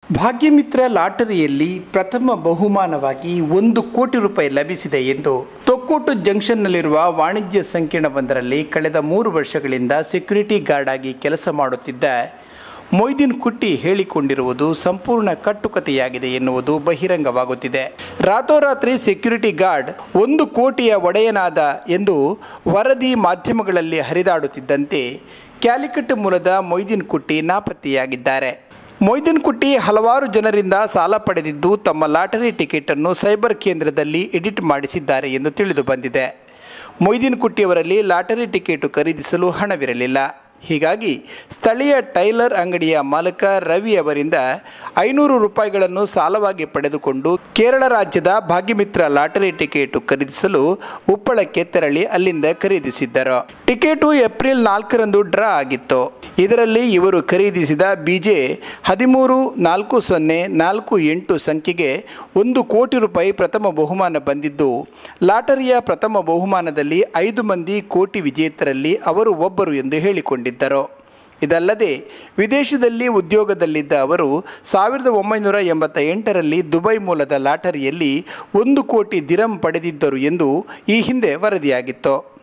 ಭಾಗ್ಯಮಿತ್ರ ಲಾಟರಿಯಲ್ಲಿ ಪ್ರಥಮ ಬಹುಮಾನವಾಗಿ ಒಂದು ಕೋಟಿ ರೂಪಾಯಿ ಲಭಿಸಿದೆ ಎಂದು ತೊಕ್ಕೋಟು ಜಂಕ್ಷನ್ನಲ್ಲಿರುವ ವಾಣಿಜ್ಯ ಸಂಕೀರ್ಣವೊಂದರಲ್ಲಿ ಕಳೆದ ಮೂರು ವರ್ಷಗಳಿಂದ ಸೆಕ್ಯೂರಿಟಿ ಗಾರ್ಡ್ ಆಗಿ ಕೆಲಸ ಮಾಡುತ್ತಿದ್ದ ಮೊಯ್ದೀನ್ ಕುಟ್ಟಿ ಹೇಳಿಕೊಂಡಿರುವುದು ಸಂಪೂರ್ಣ ಕಟ್ಟುಕತೆಯಾಗಿದೆ ಎನ್ನುವುದು ಬಹಿರಂಗವಾಗುತ್ತಿದೆ ರಾತೋರಾತ್ರಿ ಸೆಕ್ಯೂರಿಟಿ ಗಾರ್ಡ್ ಒಂದು ಕೋಟಿಯ ಒಡೆಯನಾದ ಎಂದು ವರದಿ ಮಾಧ್ಯಮಗಳಲ್ಲಿ ಹರಿದಾಡುತ್ತಿದ್ದಂತೆ ಕ್ಯಾಲಿಕಟ್ ಮೂಲದ ಮೊಯ್ದೀನ್ ಕುಟ್ಟಿ ನಾಪತ್ತೆಯಾಗಿದ್ದಾರೆ ಮೊಯ್ದೀನ್ ಕುಟ್ಟಿ ಹಲವಾರು ಜನರಿಂದ ಸಾಲ ಪಡೆದಿದ್ದು ತಮ್ಮ ಲಾಟರಿ ಟಿಕೆಟನ್ನು ಸೈಬರ್ ಕೇಂದ್ರದಲ್ಲಿ ಎಡಿಟ್ ಮಾಡಿಸಿದ್ದಾರೆ ಎಂದು ತಿಳಿದು ಬಂದಿದೆ ಮೊಯ್ದೀನ್ ಕುಟ್ಟಿಯವರಲ್ಲಿ ಲಾಟರಿ ಟಿಕೆಟು ಖರೀದಿಸಲು ಹಣವಿರಲಿಲ್ಲ ಹೀಗಾಗಿ ಸ್ಥಳೀಯ ಟೈಲರ್ ಅಂಗಡಿಯ ಮಾಲಕ ರವಿ ಅವರಿಂದ ಐನೂರು ರೂಪಾಯಿಗಳನ್ನು ಸಾಲವಾಗಿ ಪಡೆದುಕೊಂಡು ಕೇರಳ ರಾಜ್ಯದ ಭಾಗ್ಯಮಿತ್ರ ಲಾಟರಿ ಟಿಕೆಟು ಖರೀದಿಸಲು ಉಪ್ಪಳಕ್ಕೆ ತೆರಳಿ ಅಲ್ಲಿಂದ ಖರೀದಿಸಿದ್ದರು ಟಿಕೆಟು ಏಪ್ರಿಲ್ ನಾಲ್ಕರಂದು ಡ್ರಾ ಆಗಿತ್ತು ಇದರಲ್ಲಿ ಇವರು ಖರೀದಿಸಿದ ಬಿಜೆ ಹದಿಮೂರು ನಾಲ್ಕು ಸೊನ್ನೆ ನಾಲ್ಕು ಎಂಟು ಸಂಖ್ಯೆಗೆ ಒಂದು ಕೋಟಿ ರೂಪಾಯಿ ಪ್ರಥಮ ಬಹುಮಾನ ಬಂದಿದ್ದು ಲಾಟರಿಯ ಪ್ರಥಮ ಬಹುಮಾನದಲ್ಲಿ ಐದು ಮಂದಿ ಕೋಟಿ ವಿಜೇತರಲ್ಲಿ ಅವರು ಒಬ್ಬರು ಎಂದು ಹೇಳಿಕೊಂಡಿದ್ದರು ಇದಲ್ಲದೆ ವಿದೇಶದಲ್ಲಿ ಉದ್ಯೋಗದಲ್ಲಿದ್ದ ಅವರು ಸಾವಿರದ ಒಂಬೈನೂರ ಎಂಬತ್ತ ಎಂಟರಲ್ಲಿ ದುಬೈ ಮೂಲದ ಲಾಟರಿಯಲ್ಲಿ ಒಂದು ಕೋಟಿ ದಿರಂ ಪಡೆದಿದ್ದರು ಎಂದು ಈ ಹಿಂದೆ ವರದಿಯಾಗಿತ್ತು